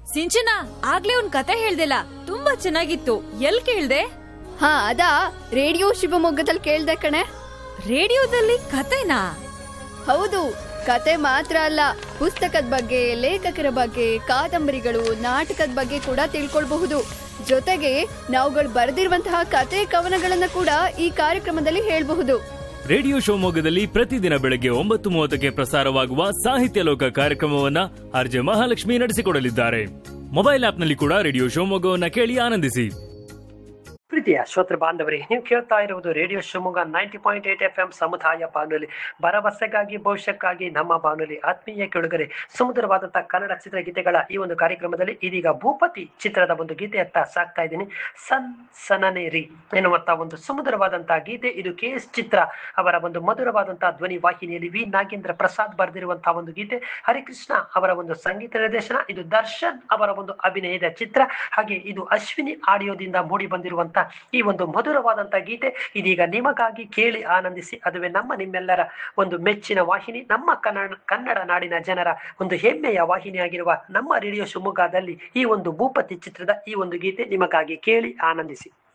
ಸಿಂಚನ ಆಗ್ಲೇ ಒಂದ್ ಕತೆ ಹೇಳ್ದಿಲ್ಲ ತುಂಬಾ ಚೆನ್ನಾಗಿತ್ತು ಎಲ್ ಕೇಳ್ದೆ ಹಾ ಅದಾ ರೇಡಿಯೋ ಶಿವಮೊಗ್ಗದಲ್ಲಿ ಕೇಳ್ದೆ ಕಣೆ ರೇಡಿಯೋದಲ್ಲಿ ಕತೆನಾ ಹೌದು ಕತೆ ಮಾತ್ರ ಅಲ್ಲ ಪುಸ್ತಕದ ಬಗ್ಗೆ ಲೇಖಕರ ಬಗ್ಗೆ ಕಾದಂಬರಿಗಳು ನಾಟಕದ ಬಗ್ಗೆ ಕೂಡ ತಿಳ್ಕೊಳ್ಬಹುದು ಜೊತೆಗೆ ನಾವುಗಳು ಬರೆದಿರುವಂತಹ ಕತೆ ಕವನಗಳನ್ನ ಕೂಡ ಈ ಕಾರ್ಯಕ್ರಮದಲ್ಲಿ ಹೇಳ್ಬಹುದು ರೇಡಿಯೋ ಶಿವಮೊಗ್ಗದಲ್ಲಿ ಪ್ರತಿದಿನ ಬೆಳಗ್ಗೆ ಒಂಬತ್ತು ಮೂವತ್ತಕ್ಕೆ ಪ್ರಸಾರವಾಗುವ ಸಾಹಿತ್ಯ ಲೋಕ ಕಾರ್ಯಕ್ರಮವನ್ನ ಆರ್ಜೆ ಮಹಾಲಕ್ಷ್ಮಿ ನಡೆಸಿಕೊಡಲಿದ್ದಾರೆ ಮೊಬೈಲ್ ಆಪ್ನಲ್ಲಿ ಕೂಡ ರೇಡಿಯೋ ಶಿವಮೊಗ್ಗವನ್ನ ಕೇಳಿ ಆನಂದಿಸಿ ಪ್ರೀತಿಯ ಶ್ರೋತೃ ಬಾಂಧವರೇ ನೀವು ಕೇಳ್ತಾ ಇರುವುದು radio Shivamogga ninety point eight F M ಸಮುದಾಯ ಬಾನುಲಿ ಭರವಸೆಗಾಗಿ ಭವಿಷ್ಯಕ್ಕಾಗಿ ನಮ್ಮ ಬಾನುಲಿ ಆತ್ಮೀಯ ಕೆಳಗರೆ ಸುಮಧುರವಾದಂತಹ ಕನ್ನಡ ಚಿತ್ರಗೀತೆಗಳ ಈ ಒಂದು ಕಾರ್ಯಕ್ರಮದಲ್ಲಿ ಇದೀಗ ಭೂಪತಿ ಚಿತ್ರದ ಒಂದು ಗೀತೆಯತ್ತ ಸಾಕ್ತಾ ಇದ್ದೀನಿ ಸನ್ ಸನನೆ ರೀ ಎನ್ನುವಂತಹ ಒಂದು ಸುಮಧುರವಾದಂತಹ ಗೀತೆ ಇದು ಕೆ ಎಸ್ ಚಿತ್ರ ಅವರ ಒಂದು ಮಧುರವಾದಂತಹ ಧ್ವನಿ ವಾಹಿನಿಯಲ್ಲಿ ವಿ ನಾಗೇಂದ್ರ ಪ್ರಸಾದ್ ಬರೆದಿರುವಂತಹ ಒಂದು ಗೀತೆ ಹರಿಕೃಷ್ಣ ಅವರ ಒಂದು ಸಂಗೀತ ನಿರ್ದೇಶನ ಇದು ದರ್ಶನ್ ಅವರ ಒಂದು ಅಭಿನಯದ ಚಿತ್ರ ಹಾಗೆ ಇದು ಅಶ್ವಿನಿ ಆಡಿಯೋದಿಂದ ಮೂಡಿ ಬಂದಿರುವಂತಹ ಈ ಒಂದು ಮಧುರವಾದಂತಹ ಗೀತೆ ಇದೀಗ ನಿಮಗಾಗಿ ಕೇಳಿ ಆನಂದಿಸಿ ಅದುವೇ ನಮ್ಮ ನಿಮ್ಮೆಲ್ಲರ ಒಂದು ಮೆಚ್ಚಿನ ವಾಹಿನಿ ನಮ್ಮ ಕನ್ನಡ ಕನ್ನಡ ನಾಡಿನ ಜನರ ಒಂದು ಹೆಮ್ಮೆಯ ವಾಹಿನಿಯಾಗಿರುವ ನಮ್ಮ ರೇಡಿಯೋ ಶಿವಮೊಗ್ಗದಲ್ಲಿ ಈ ಒಂದು ಭೂಪತಿ ಚಿತ್ರದ ಈ ಒಂದು ಗೀತೆ ನಿಮಗಾಗಿ ಕೇಳಿ ಆನಂದಿಸಿ